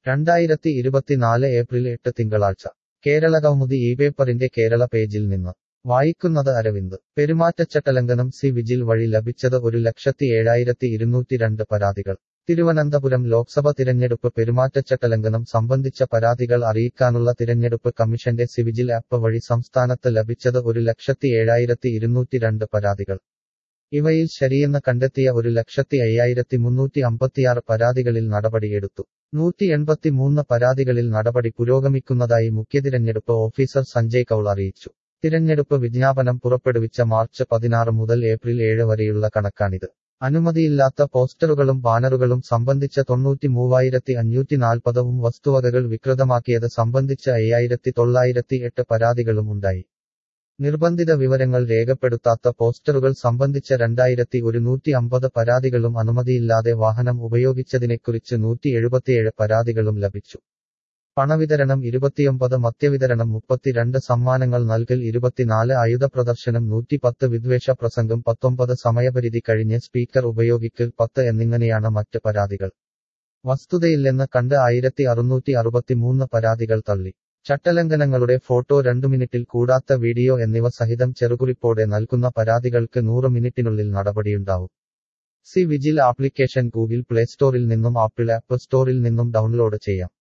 രണ്ടായിരത്തി ഇരുപത്തിനാല് ഏപ്രിൽ എട്ട് തിങ്കളാഴ്ച കേരളകൗമുദി ഈ പേപ്പറിന്റെ കേരള പേജിൽ നിന്ന് വായിക്കുന്നത് അരവിന്ദ് പെരുമാറ്റച്ചട്ടലംഘനം സി വിജിൽ വഴി ലഭിച്ചത് ഒരു ലക്ഷത്തി ഏഴായിരത്തി ഇരുന്നൂറ്റി രണ്ട് പരാതികൾ തിരുവനന്തപുരം ലോക്സഭ തിരഞ്ഞെടുപ്പ് പെരുമാറ്റച്ചട്ടലംഘനം സംബന്ധിച്ച പരാതികൾ അറിയിക്കാനുള്ള തിരഞ്ഞെടുപ്പ് കമ്മീഷന്റെ സിവിജിൽ ആപ്പ് വഴി സംസ്ഥാനത്ത് ലഭിച്ചത് ഒരു ലക്ഷത്തി ഏഴായിരത്തി ഇരുന്നൂറ്റി രണ്ട് പരാതികൾ ഇവയിൽ ശരിയെന്ന് കണ്ടെത്തിയ ഒരു ലക്ഷത്തി അയ്യായിരത്തി മുന്നൂറ്റി അമ്പത്തിയാറ് പരാതികളിൽ നടപടിയെടുത്തു നൂറ്റി എൺപത്തിമൂന്ന് പരാതികളിൽ നടപടി പുരോഗമിക്കുന്നതായി മുഖ്യതിരഞ്ഞെടുപ്പ് ഓഫീസർ സഞ്ജയ് കൌൾ അറിയിച്ചു തിരഞ്ഞെടുപ്പ് വിജ്ഞാപനം പുറപ്പെടുവിച്ച മാർച്ച് പതിനാറ് മുതൽ ഏപ്രിൽ ഏഴ് വരെയുള്ള കണക്കാണിത് അനുമതിയില്ലാത്ത പോസ്റ്ററുകളും ബാനറുകളും സംബന്ധിച്ച തൊണ്ണൂറ്റി മൂവായിരത്തി അഞ്ഞൂറ്റി നാൽപ്പതും വസ്തുവകകൾ വികൃതമാക്കിയത് സംബന്ധിച്ച് അയ്യായിരത്തി തൊള്ളായിരത്തി എട്ട് പരാതികളും ഉണ്ടായി നിർബന്ധിത വിവരങ്ങൾ രേഖപ്പെടുത്താത്ത പോസ്റ്ററുകൾ സംബന്ധിച്ച രണ്ടായിരത്തി ഒരുന്നൂറ്റി അമ്പത് പരാതികളും അനുമതിയില്ലാതെ വാഹനം ഉപയോഗിച്ചതിനെക്കുറിച്ച് നൂറ്റി എഴുപത്തിയേഴ് പരാതികളും ലഭിച്ചു പണവിതരണം ഇരുപത്തിയൊമ്പത് മദ്യവിതരണം മുപ്പത്തിരണ്ട് സമ്മാനങ്ങൾ നൽകൽ ഇരുപത്തിനാല് ആയുധ പ്രദർശനം നൂറ്റിപ്പത്ത് വിദ്വേഷ പ്രസംഗം പത്തൊമ്പത് സമയപരിധി കഴിഞ്ഞ് സ്പീക്കർ ഉപയോഗിക്കൽ പത്ത് എന്നിങ്ങനെയാണ് മറ്റ് പരാതികൾ വസ്തുതയില്ലെന്ന് കണ്ട് ആയിരത്തി അറുന്നൂറ്റി അറുപത്തിമൂന്ന് പരാതികൾ തള്ളി ചട്ടലംഘനങ്ങളുടെ ഫോട്ടോ രണ്ടു മിനിറ്റിൽ കൂടാത്ത വീഡിയോ എന്നിവ സഹിതം ചെറുകുറിപ്പോടെ നൽകുന്ന പരാതികൾക്ക് നൂറ് മിനിറ്റിനുള്ളിൽ നടപടിയുണ്ടാവും C vigil application Google Play സ്റ്റോറിൽ നിന്നും ആപ്പിൾ ആപ്പ് സ്റ്റോറിൽ നിന്നും ഡൗൺലോഡ് ചെയ്യാം